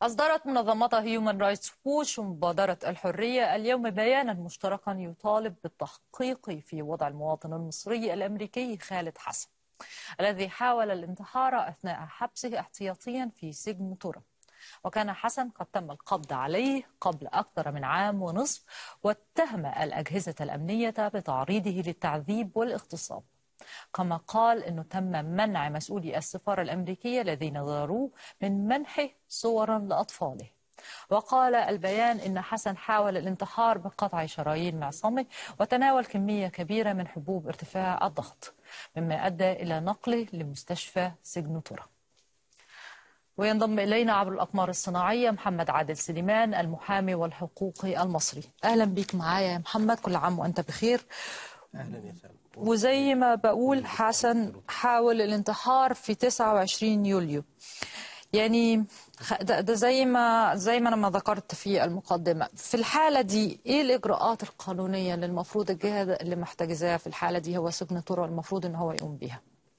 أصدرت منظمة هيومن رايتس ووتش ومبادرة الحرية اليوم بيانا مشتركا يطالب بالتحقيق في وضع المواطن المصري الأمريكي خالد حسن الذي حاول الانتحار أثناء حبسه احتياطيا في سجن ترى وكان حسن قد تم القبض عليه قبل أكثر من عام ونصف واتهم الأجهزة الأمنية بتعريضه للتعذيب والاغتصاب كما قال أنه تم منع مسؤولي السفارة الأمريكية الذين زاروه من منحه صورا لأطفاله وقال البيان إن حسن حاول الانتحار بقطع شرايين معصمه وتناول كمية كبيرة من حبوب ارتفاع الضغط مما أدى إلى نقله لمستشفى سجن ترى وينضم إلينا عبر الأقمار الصناعية محمد عادل سليمان المحامي والحقوقي المصري أهلا بك معايا يا محمد كل عام وأنت بخير اهلا يا سلام وزي ما بقول حسن حاول الانتحار في 29 يوليو يعني خ- ده, ده زي ما زي ما انا ما ذكرت في المقدمه في الحاله دي ايه الاجراءات القانونيه اللي المفروض الجهه اللي محتجزاها في الحاله دي هو سجن ترى المفروض ان هو يقوم بيها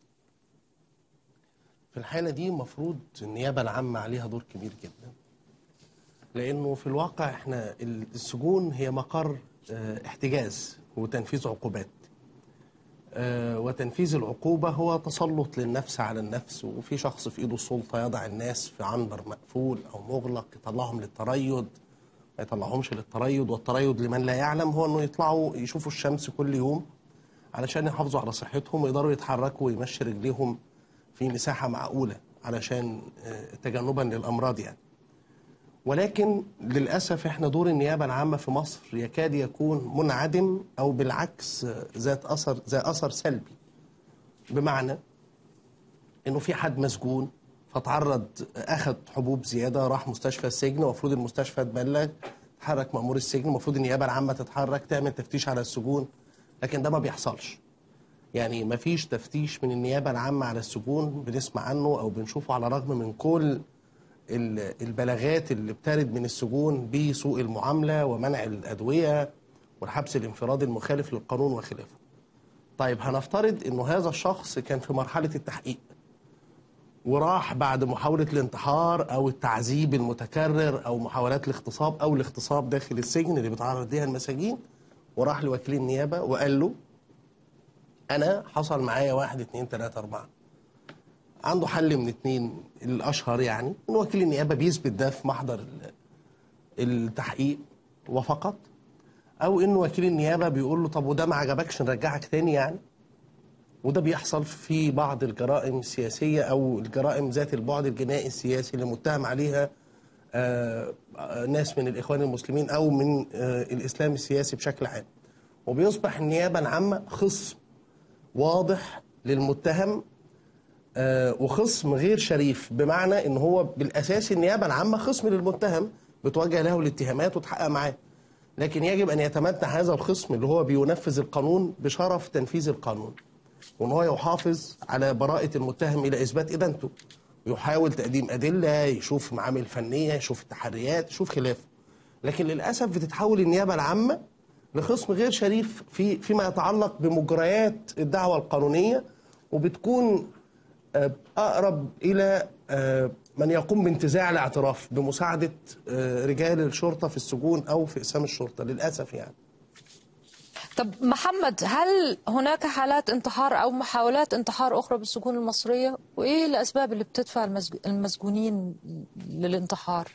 في الحالة دي المفروض النيابة العامة عليها دور كبير جدا لأنه في الواقع احنا السجون هي مقر اه، احتجاز وتنفيذ عقوبات اه، وتنفيذ العقوبة هو تسلط للنفس على النفس وفي شخص في ايده السلطة يضع الناس في عنبر مقفول أو مغلق يطلعهم للتريض ما يطلعهمش للتريض والتريض لمن لا يعلم هو انه يطلعوا يشوفوا الشمس كل يوم علشان يحافظوا على صحتهم ويقدروا يتحركوا ويمشي رجليهم في مساحة معقولة علشان آه، تجنبا للأمراض يعني ولكن للأسف احنا دور النيابة العامة في مصر يكاد يكون منعدم أو بالعكس آه، ذات أثر ذات أثر سلبي بمعنى إنه في حد مسجون فتعرض أخذ حبوب زيادة راح مستشفى السجن المفروض المستشفى تبلغ تحرك مأمور السجن المفروض النيابة العامة تتحرك تعمل تفتيش على السجون لكن ده ما بيحصلش يعني ما فيش تفتيش من النيابة العامة على السجون بنسمع عنه أو بنشوفه على الرغم من كل ال- البلاغات اللي بترد من السجون بسوء المعاملة ومنع الأدوية والحبس الانفرادي المخالف للقانون وخلافه طيب هنفترض أنه هذا الشخص كان في مرحلة التحقيق وراح بعد محاولة الانتحار أو التعذيب المتكرر أو محاولات الاغتصاب أو الاغتصاب داخل السجن اللي بيتعرض ليها المساجين وراح لوكيل النيابة وقال له انا حصل معايا واحد اتنين تلاته اربعه عنده حل من اتنين الاشهر يعني ان وكيل النيابه بيثبت ده في محضر ال- التحقيق وفقط او ان وكيل النيابه بيقول له طب وده ما عجبكش نرجعك تاني يعني وده بيحصل في بعض الجرائم السياسيه او الجرائم ذات البعد الجنائي السياسي اللي متهم عليها آه، آه، ناس من الاخوان المسلمين او من آه، الاسلام السياسي بشكل عام وبيصبح النيابه العامه خصم واضح للمتهم آه، وخصم غير شريف بمعنى ان هو بالاساس النيابه العامه خصم للمتهم بتوجه له الاتهامات وتحقق معاه لكن يجب ان يتمتع هذا الخصم اللي هو بينفذ القانون بشرف تنفيذ القانون وان هو يحافظ على براءه المتهم الى اثبات ادانته ويحاول تقديم ادله يشوف معامل فنيه يشوف التحريات يشوف خلافه لكن للاسف بتتحول النيابه العامه لخصم غير شريف في فيما يتعلق بمجريات الدعوه القانونيه وبتكون آه، اقرب الى آه، من يقوم بانتزاع الاعتراف بمساعده آه، رجال الشرطه في السجون او في اقسام الشرطه للاسف يعني طب محمد هل هناك حالات انتحار او محاولات انتحار اخرى بالسجون المصريه وايه الاسباب اللي بتدفع المسج- المسجونين للانتحار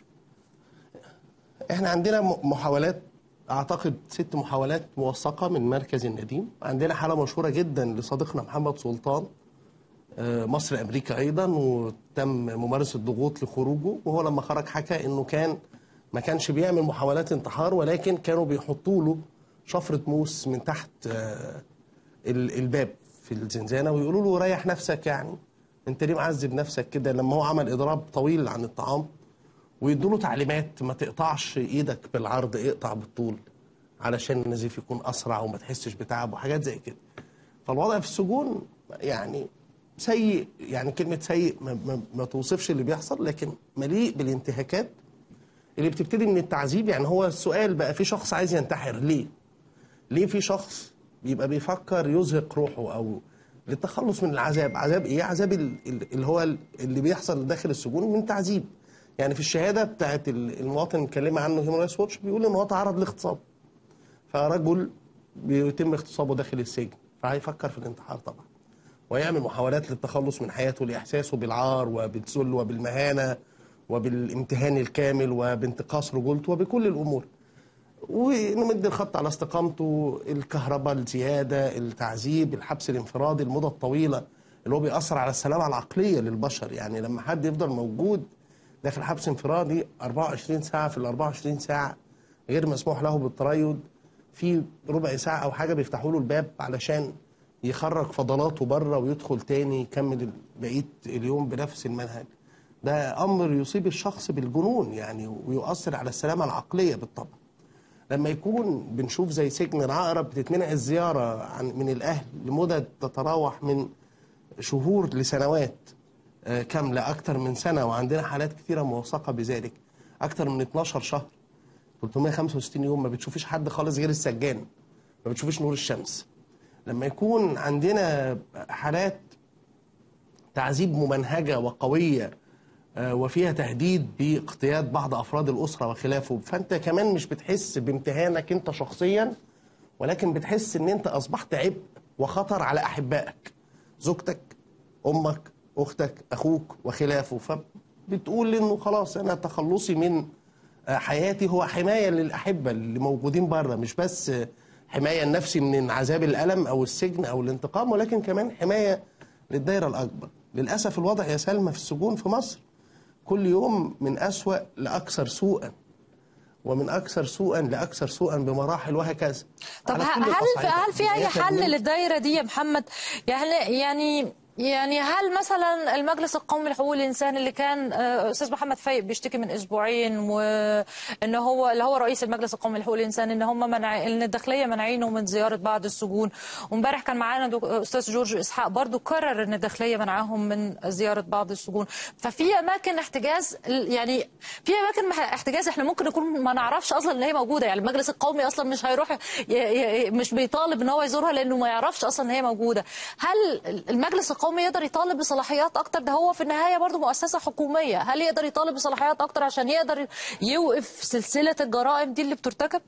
احنا عندنا م- محاولات اعتقد ست محاولات موثقه من مركز النديم عندنا حاله مشهوره جدا لصديقنا محمد سلطان آه، مصر امريكا ايضا وتم ممارسه ضغوط لخروجه وهو لما خرج حكى انه كان ما كانش بيعمل محاولات انتحار ولكن كانوا بيحطوا له شفره موس من تحت آه، ال- الباب في الزنزانه ويقولوا له ريح نفسك يعني انت ليه معذب نفسك كده لما هو عمل اضراب طويل عن الطعام ويدوا له تعليمات ما تقطعش ايدك بالعرض اقطع بالطول علشان النزيف يكون اسرع وما تحسش بتعب وحاجات زي كده فالوضع في السجون يعني سيء يعني كلمه سيء ما, ما, ما توصفش اللي بيحصل لكن مليء بالانتهاكات اللي بتبتدي من التعذيب يعني هو السؤال بقى في شخص عايز ينتحر ليه؟ ليه في شخص بيبقى بيفكر يزهق روحه او للتخلص من العذاب عذاب ايه عذاب ال- ال- اللي هو ال- اللي بيحصل داخل السجون من تعذيب يعني في الشهاده بتاعت ال- المواطن اللي اتكلم عنه هيومن رايتس واتش بيقول ان هو تعرض لاغتصاب فرجل بيتم اغتصابه داخل السجن فهيفكر في الانتحار طبعا ويعمل محاولات للتخلص من حياته لاحساسه بالعار وبالذل وبالمهانه وبالامتهان الكامل وبانتقاص رجولته وبكل الامور ونمد الخط على استقامته الكهرباء الزياده التعذيب الحبس الانفرادي المدة الطويله اللي هو بيأثر على السلامه العقليه للبشر يعني لما حد يفضل موجود داخل حبس انفرادي 24 ساعه في ال 24 ساعه غير مسموح له بالتريض في ربع ساعه او حاجه بيفتحوا له الباب علشان يخرج فضلاته بره ويدخل تاني يكمل بقيه اليوم بنفس المنهج ده امر يصيب الشخص بالجنون يعني ويؤثر على السلامه العقليه بالطبع لما يكون بنشوف زي سجن العقرب بتتمنع الزياره عن من الاهل لمدد تتراوح من شهور لسنوات آه، كامله اكتر من سنه وعندنا حالات كثيره موثقه بذلك اكتر من 12 شهر 365 يوم ما بتشوفيش حد خالص غير السجان ما بتشوفيش نور الشمس لما يكون عندنا حالات تعذيب ممنهجه وقويه آه، وفيها تهديد باقتياد بعض افراد الاسره وخلافه فانت كمان مش بتحس بامتهانك انت شخصيا ولكن بتحس ان انت اصبحت عبء وخطر على احبائك زوجتك امك اختك اخوك وخلافه فبتقول انه خلاص انا تخلصي من آه، حياتي هو حمايه للاحبه اللي موجودين بره مش بس آه، حمايه النفسي من عذاب الالم او السجن او الانتقام ولكن كمان حمايه للدائره الاكبر للاسف الوضع يا سلمى في السجون في مصر كل يوم من أسوأ لأكثر سوءا ومن أكثر سوءا لأكثر سوءا بمراحل وهكذا طب على ه- كل هل في الأصعدة. هل في اي بداية حل من- للدايره دي يا محمد يعني يعني يعني هل مثلا المجلس القومي لحقوق الانسان اللي كان آه، استاذ محمد فايق بيشتكي من اسبوعين وان هو اللي هو رئيس المجلس القومي لحقوق الانسان ان هم منع ان الداخليه منعينه من زياره بعض السجون وامبارح كان معانا دك- استاذ جورج اسحاق برضو كرر ان الداخليه منعهم من زياره بعض السجون ففي اماكن احتجاز يعني في اماكن مح- احتجاز احنا ممكن نكون ما نعرفش اصلا ان هي موجوده يعني المجلس القومي اصلا مش هيروح ي- ي- مش بيطالب ان هو يزورها لانه ما يعرفش اصلا ان هي موجوده هل المجلس القومي يقدر يطالب بصلاحيات اكتر ده هو في النهايه برضو مؤسسه حكوميه هل يقدر يطالب بصلاحيات اكتر عشان يقدر يوقف سلسله الجرائم دي اللي بترتكب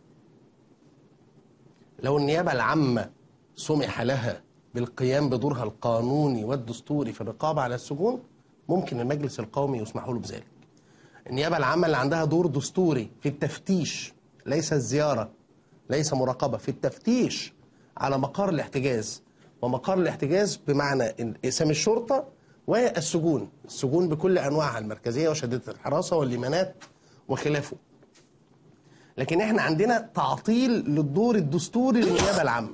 لو النيابة العامة سمح لها بالقيام بدورها القانوني والدستوري في الرقابة على السجون ممكن المجلس القومي يسمح له بذلك النيابة العامة اللي عندها دور دستوري في التفتيش ليس الزيارة ليس مراقبة في التفتيش على مقر الاحتجاز ومقر الاحتجاز بمعنى إن اقسام الشرطة والسجون السجون بكل أنواعها المركزية وشديدة الحراسة والليمانات وخلافه لكن احنا عندنا تعطيل للدور الدستوري للنيابه العامه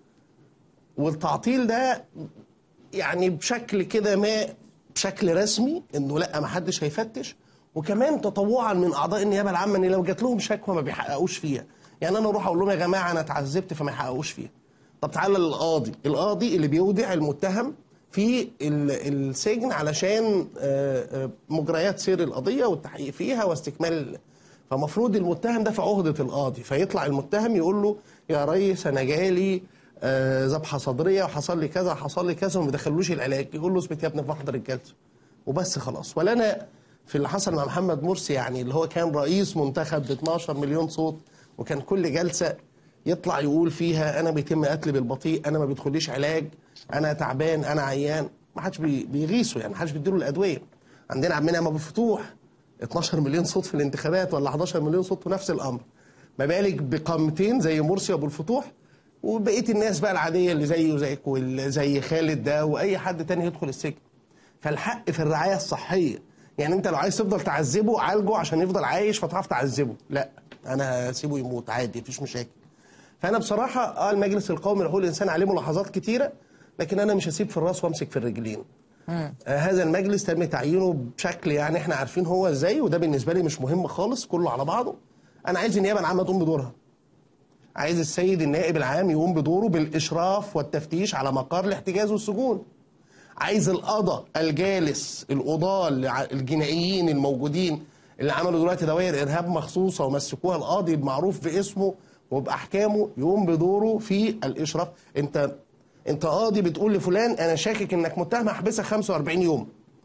والتعطيل ده يعني بشكل كده ما بشكل رسمي انه لا ما حدش هيفتش وكمان تطوعا من اعضاء النيابه العامه ان لو جات لهم شكوى ما بيحققوش فيها يعني انا اروح اقول لهم يا جماعه انا اتعذبت فما يحققوش فيها طب تعالى للقاضي القاضي اللي بيودع المتهم في ال- السجن علشان آه، آه، مجريات سير القضيه والتحقيق فيها واستكمال فمفروض المتهم ده في عهده القاضي فيطلع المتهم يقول له يا ريس انا جالي آه، ذبحه صدريه وحصل لي كذا حصل لي كذا وما دخلوش العلاج يقول له اثبت يا ابني في محضر الجلسه وبس خلاص ولا انا في اللي حصل مع محمد مرسي يعني اللي هو كان رئيس منتخب ب 12 مليون صوت وكان كل جلسه يطلع يقول فيها انا بيتم قتلي بالبطيء انا ما بيدخليش علاج انا تعبان انا عيان ما حدش بي- بيغيثه يعني ما حدش بيديله الادويه عندنا عمنا ابو فتوح 12 مليون صوت في الانتخابات ولا 11 مليون صوت في نفس الامر ما بالك بقامتين زي مرسي وابو الفتوح وبقيه الناس بقى العاديه اللي زيه وزيك واللي زي خالد ده واي حد تاني يدخل السجن فالحق في الرعايه الصحيه يعني انت لو عايز تفضل تعذبه عالجه عشان يفضل عايش فتعرف تعذبه لا انا هسيبه يموت عادي مفيش مشاكل فانا بصراحه اه المجلس القومي لحقوق الانسان عليه ملاحظات كتيره لكن انا مش هسيب في الراس وامسك في الرجلين آه هذا المجلس تم تعيينه بشكل يعني احنا عارفين هو ازاي وده بالنسبه لي مش مهم خالص كله على بعضه انا عايز النيابه العامه تقوم بدورها عايز السيد النائب العام يقوم بدوره بالاشراف والتفتيش على مقر الاحتجاز والسجون عايز القضاء الجالس القضاة الع- الجنائيين الموجودين اللي عملوا دلوقتي دوائر ارهاب مخصوصه ومسكوها القاضي معروف باسمه وباحكامه يقوم بدوره في الاشراف انت انت قاضي بتقول لفلان انا شاكك انك متهم احبسك 45 يوم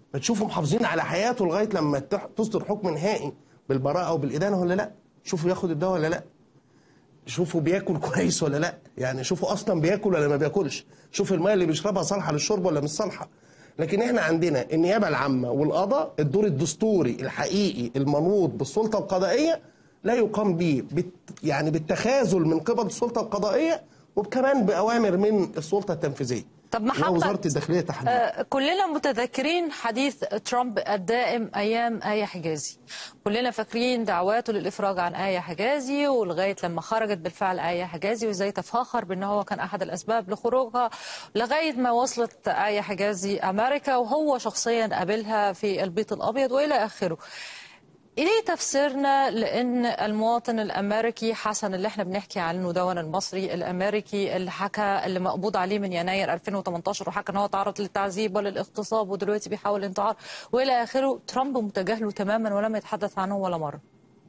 ما تشوفوا محافظين على حياته لغايه لما تح- تصدر حكم نهائي بالبراءه وبالادانه ولا لا شوفوا ياخد الدواء ولا لا شوفوا بياكل كويس ولا لا يعني شوفوا اصلا بياكل ولا ما بياكلش شوف الميه اللي بيشربها صالحه للشرب ولا مش صالحه لكن احنا عندنا النيابه العامه والقضاء الدور الدستوري الحقيقي المنوط بالسلطه القضائيه لا يقام به بت يعني بالتخاذل من قبل السلطه القضائيه وكمان باوامر من السلطه التنفيذيه طب محمد، ووزاره الداخليه تحديدا آه، كلنا متذكرين حديث ترامب الدائم ايام آية حجازي كلنا فاكرين دعواته للافراج عن آية حجازي ولغايه لما خرجت بالفعل آية حجازي وازاي تفاخر بان هو كان احد الاسباب لخروجها لغايه ما وصلت آية حجازي امريكا وهو شخصيا قابلها في البيت الابيض والى اخره ايه تفسيرنا لان المواطن الامريكي حسن اللي احنا بنحكي عنه دون المصري الامريكي اللي حكى اللي مقبوض عليه من يناير 2018 وحكى ان هو تعرض للتعذيب وللاغتصاب ودلوقتي بيحاول انتحار والى اخره ترامب متجاهله تماما ولم يتحدث عنه ولا مره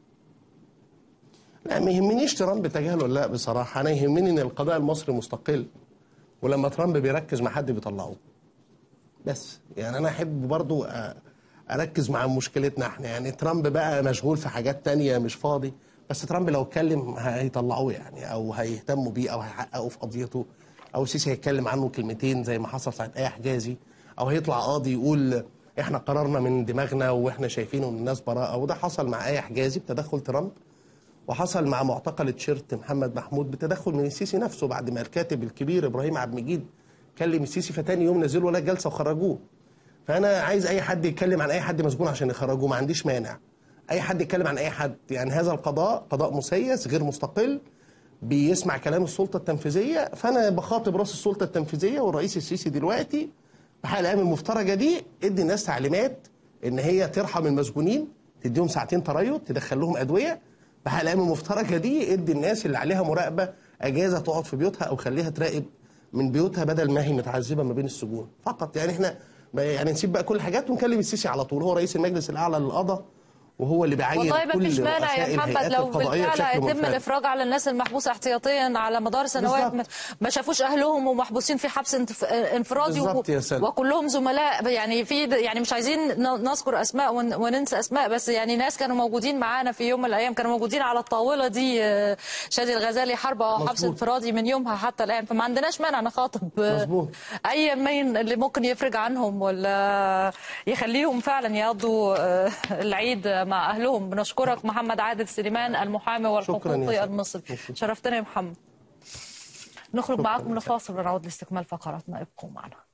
لا ما يهمنيش ترامب تجاهله ولا لا بصراحه انا يهمني ان القضاء المصري مستقل ولما ترامب بيركز مع حد بيطلعوه بس يعني انا احب برضو أ- اركز مع مشكلتنا احنا يعني ترامب بقى مشغول في حاجات تانية مش فاضي بس ترامب لو اتكلم هيطلعوه يعني او هيهتموا بيه او هيحققوا في قضيته او السيسي هيتكلم عنه كلمتين زي ما حصل ساعه اي حجازي او هيطلع قاضي يقول احنا قررنا من دماغنا واحنا شايفينه ان الناس براءه وده حصل مع اي حجازي بتدخل ترامب وحصل مع معتقل تشيرت محمد محمود بتدخل من السيسي نفسه بعد ما الكاتب الكبير ابراهيم عبد المجيد كلم السيسي فتاني يوم نزلوا ولا جلسه وخرجوه فانا عايز اي حد يتكلم عن اي حد مسجون عشان يخرجوه ما عنديش مانع اي حد يتكلم عن اي حد يعني هذا القضاء قضاء مسيس غير مستقل بيسمع كلام السلطه التنفيذيه فانا بخاطب راس السلطه التنفيذيه والرئيس السيسي دلوقتي بحال الايام المفترجه دي ادي الناس تعليمات ان هي ترحم المسجونين تديهم ساعتين تريض تدخل لهم ادويه بحال الايام المفترجه دي ادي الناس اللي عليها مراقبه اجازه تقعد في بيوتها او خليها تراقب من بيوتها بدل ما هي متعذبه ما بين السجون فقط يعني احنا يعني نسيب بقى كل الحاجات ونكلم السيسي على طول هو رئيس المجلس الاعلى للقضاء وهو اللي بيعين والله ما كل فيش مانع يا رؤساء محمد الهيئات لو القضائية بالفعل بشكل هيتم منفرد. الافراج على الناس المحبوسه احتياطيا على مدار سنوات ما- بالظبط. ما شافوش اهلهم ومحبوسين في حبس انف- انفرادي بالظبط يا سلمى. وكلهم زملاء يعني في يعني مش عايزين ن- نذكر اسماء ون- وننسى اسماء بس يعني ناس كانوا موجودين معانا في يوم من الايام كانوا موجودين على الطاوله دي آه، شادي الغزالي حرب او حبس مظبوط. انفرادي من يومها حتى الان فما عندناش مانع نخاطب آه، مظبوط. اي مين اللي ممكن يفرج عنهم ولا يخليهم فعلا يقضوا آه، العيد مع اهلهم بنشكرك محمد عادل سليمان المحامي شكراً يا والحقوقي سيدي. المصري شكراً. شرفتنا يا محمد نخرج شكراً معاكم يا لفاصل ونعود لاستكمال فقراتنا ابقوا معنا